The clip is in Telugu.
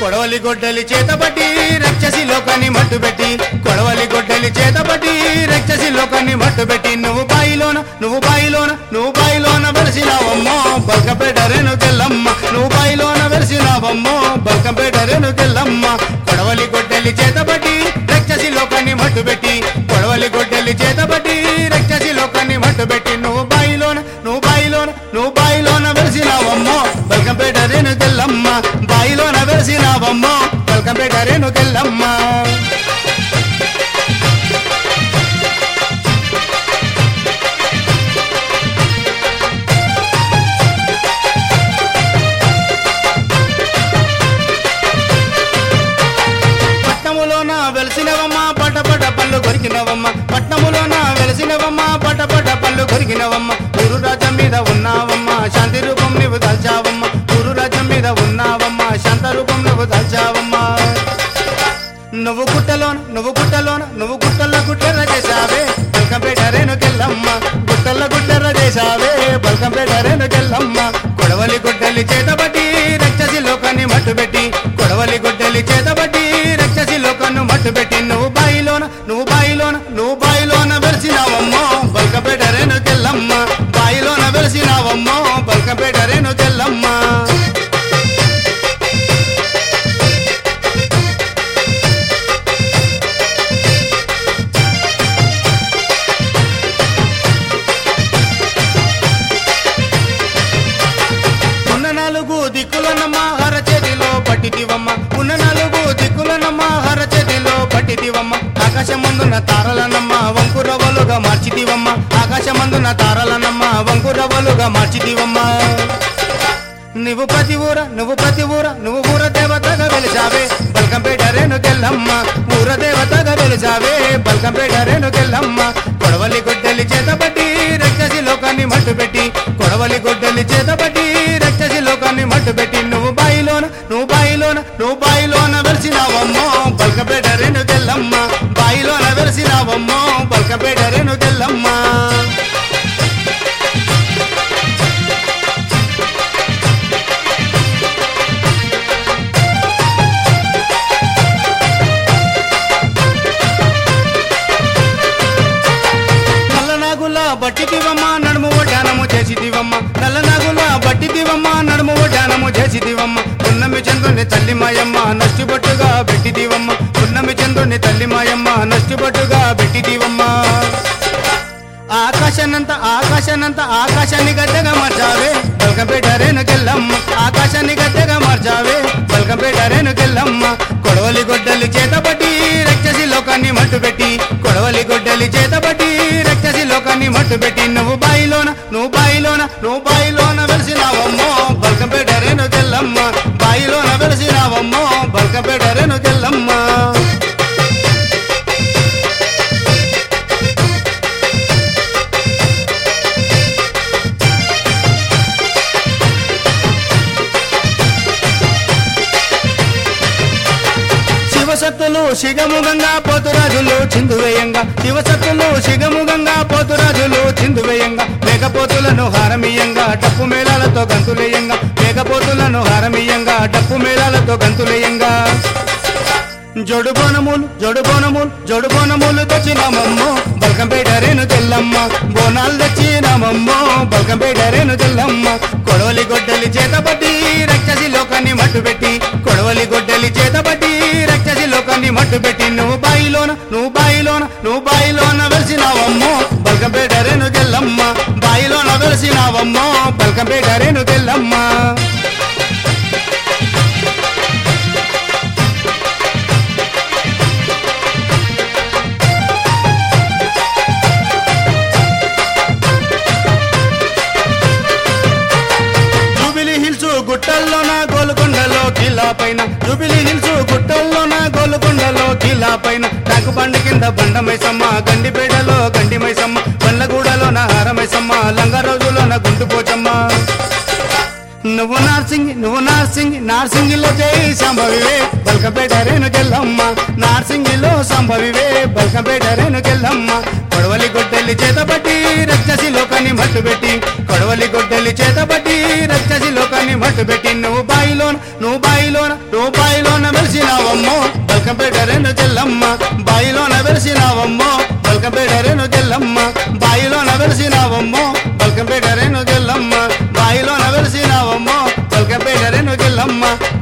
కొడవలి గొడ్డలి చేతబట్టి రక్షసి లోకాన్ని మట్టుబెట్టి కొడవలి గొడ్డలి చేతబట్టి రక్షసి లోకాన్ని మట్టుబెట్టి నువ్వు బాయిలోన నువ్వు బాయిలోన నువ్వు బాయిలోన వెలిసినావమ్మో బల్కంపేట రేణుకెళ్ళమ్మ నువ్వు బాయిలోన వెలిసినావమ్మో బల్కంపేట రేణుకెళ్ళమ్మ కొడవలి గొడ్డలి చేతబట్టి రక్షసి లోకాన్ని మట్టుబెట్టి కొడవలి గొడ్డలి చేతబట్టి రక్షసి లోకాన్ని మట్టుబెట్టి నువ్వు బాయిలోన నువ్వు బాయిలోన నువ్వు బాయిలోన వెలిసినావమ్మో బల్కంపేట రేణుకెళ్ళమ్మ బాయిలోన వెలిసినావమ్మో బల్కంపేట రేణుకెళ్ళమ్మ పట్నములోన వెలిసినవమ్మ పట పట పళ్ళు కొరికినవమ్మ పట్నములోన వెలిసినవమ్మ పట పట పళ్ళు కొరికినవమ్మ గురు రాజ్యం మీద ఉన్నావమ్మ శాంతి రూపం నువ్వు దాల్చావమ్మ గురు రాజ్యం మీద ఉన్నావమ్మ శాంత రూపం నువ్వు దాల్చావమ్మ నువ్వు గుట్టలోన నువ్వు గుట్టలోన నువ్వు గుట్టల్లో గుట్టెర్ర చేశావే బల్కంపేట రేణుకెళ్ళమ్మ గుట్టల్లో గుట్టెర్ర చేశావే బల్కంపేట రేణుకెళ్ళమ్మ కొడవలి గుడ్డలి చేతబట్టి రక్షసి లోకాన్ని మట్టుబెట్టి కొడవలి గుడ్డలి చేతబట్టి రక్షసి లోకాన్ని మట్టుబెట్టి నువ్వు బాయిలోన నువ్వు బాయిలోన నువ్వు బాయిలోన వెలిసినావమ్మో బల్కంపేట రేణుకెళ్ళమ్మ బాయిలోన వెలిసినావమ్మో బల్కంపేట రేణుకెళ్ళమ్మ ఉన్న నాలుగు దిక్కులనమ్మ హర చేతిలో పట్టితివమ్మ ఉన్న నాలుగు దిక్కులనమ్మ హర చేతిలో పట్టితివమ్మ ఆకాశమందున తారలనమ్మ వంకురవలుగా మార్చితివమ్మ ఆకాశమందున తారలనమ్మ వంకురవలుగా మార్చితివమ్మ నువ్వు ప్రతి ఊర నువ్వు ప్రతి ఊర నువ్వు ఊర దేవతగా వెలిసావే బల్కంపేట రేణుకెళ్ళమ్మ ఊర దేవతగా వెలిసావే బల్కంపేట రేణుకెళ్ళమ్మ కొడవలి గొడ్డలి చేతబట్టి రక్షసి లోకాన్ని మట్టుబెట్టి కొడవలి గొడ్డలి చేతబట్టి రక్షసి లోకాన్ని మట్టుబెట్టి నువ్వు బాయిలోన నువ్వు బాయిలోన నువ్వు బాయిలోన వెలిసినావమ్మో బల్కంపేట రేణుకెళ్ళమ్మ బాయిలోన వెలిసినావమ్మో బల్కంపేట రేణుకెళ్ళమ్మ నల్లనాగుల బట్టిదివమ్మ నడుము ఒడ్డానము చేసిదివమ్మ నల్లనాగుల బట్టిదివమ్మ నడుము ఒడ్డానము చేసిదివమ్మ పున్నమి చంద్రుని తల్లి మాయమ్మ నష్టిబట్టుగా పెట్టిదివమ్మ పున్నమి చంద్రుని తల్లి మాయమ్మ నష్టిబట్టుగా పెట్టిదివమ్మ ఆకాశానంత ఆకాశానంత ఆకాశాన్ని గద్దెగా మార్చావే బల్కంపేట రేణుకెళ్ళమ్మ ఆకాశాన్ని గద్దెగా మార్చావే బల్కంపేట రేణుకెళ్ళమ్మ కొడవలి గొడ్డలి చేతబట్టి రక్షసి లోకాన్ని మట్టుబెట్టి కొడవలి గొడ్డలి చేతబట్టి రక్షసి లోకాన్ని మట్టుబెట్టి నువ్వు బాయిలోన నువ్వు బాయిలోన నువ్వు బాయిలోన వెలిసినావమ్మో బల్కంపేట రేణుకెళ్ళమ్మ బాయిలోన వెలిసినావమ్మో బల్కంపేట రేణుకెళ్ళమ్మ శివసత్తులు శిగముగంగా పోతురాజులు చిందువేయంగా శివసత్తులు శిగముగంగా పోతురాజులు చిందువేయంగా మేకపోతులను హారమీయంగా డప్పు మేళాలతో గంతులేయంగా మేకపోతులను హారమీయంగా డప్పు మేళాలతో గంతులేయంగా జోడు బోనములు జోడు బోనములు జోడు బోనములు తెచ్చినామమ్మో బల్కంపేట రేణు తెల్లమ్మ బోనాలు తెచ్చినామమ్మో బల్కంపేట రేణు తెల్లమ్మ కొడవలి గొడ్డలి చేతబట్టి రక్షసి లోకాన్ని మట్టుబెట్టి కొడవలి గొడ్డలి చేతబట్టి రక్షసి లోకాన్ని మట్టుబెట్టి నువ్వు బాయిలోన నువ్వు బాయిలోన నువ్వు బాయిలోన వెలిసినావమ్మో బల్కంపేట రేణు తెల్లమ్మ బాయిలోన వెలిసినావమ్మో బల్కంపేట రేణు తెల్లమ్మ జూబిలీ హిల్స్ గుట్టల్లోన గోల్కొండలో కిలా పైన జూబిలీ హిల్స్ గుట్టల్లోన గోల్కొండలో కిలా పైన నాకు బండి కింద బండమైసమ్మ గండిపేటలో గండిమైసమ్మ బండ్లగూడలోన హారమైసమ్మ లంగ రోజులోన గుంటుపోచమ్మ నువ్వు నార్సింగి నువ్వు నార్సింగి నార్సింగిలో జై సంభవివే బల్కంపేట రేణుకెళ్ళమ్మ నార్సింగిలో సంభవివే బల్కంపేట రేణుకెళ్ళమ్మ కొడవలి గొడ్డలి చేతబట్టి రక్షసి లోకాన్ని మట్టుబెట్టి కొడవలి గొడ్డలి చేతబట్టి రక్షసి లోకాన్ని మట్టుబెట్టి నువ్వు బాయిలోన నువ్వు బాయిలోన నువ్వు బాయిలోన వెలిసినావమ్మో బల్కంపేట రేణు గెల్లమ్మ బాయిలోన వెలిసినావమ్మో బల్కంపేట రేణు గెల్లమ్మ బాయిలోన వెలిసినావమ్మో బల్కంపేట రేణు గెల్లమ్మ